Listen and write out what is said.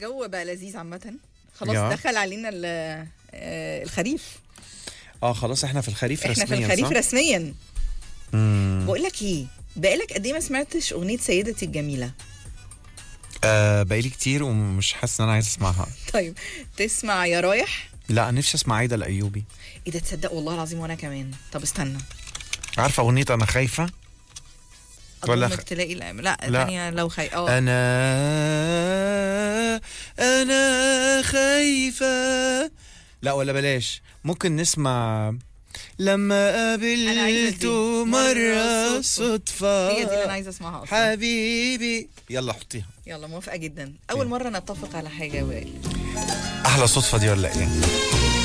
الجو بقى لذيذ عامة خلاص يا. دخل علينا ال- آه، الخريف اه خلاص احنا في الخريف احنا في رسميا الخريف صح؟ رسميا مم. بقول لك ايه بقالك قد ايه ما سمعتش اغنيه سيدتي الجميله آه بقالي كتير ومش حاسس ان انا عايز اسمعها طيب تسمع يا رايح لا نفسي اسمع عايده الايوبي ايه ده تصدق والله العظيم وانا كمان طب استنى عارفه اغنيه انا خايفه ولا اضمك خ- تلاقي لا لا, لا. تانية لو خي اه انا انا خايفه لا ولا بلاش ممكن نسمع لما عايزة دي. قابلته مرة مرة صدفة. هي دي اللي انا صدفة عايزه اسمعها اصلا حبيبي يلا حطيها يلا موافقه جدا اول مره نتفق على حاجه يا وائل احلى صدفة دي ولا ايه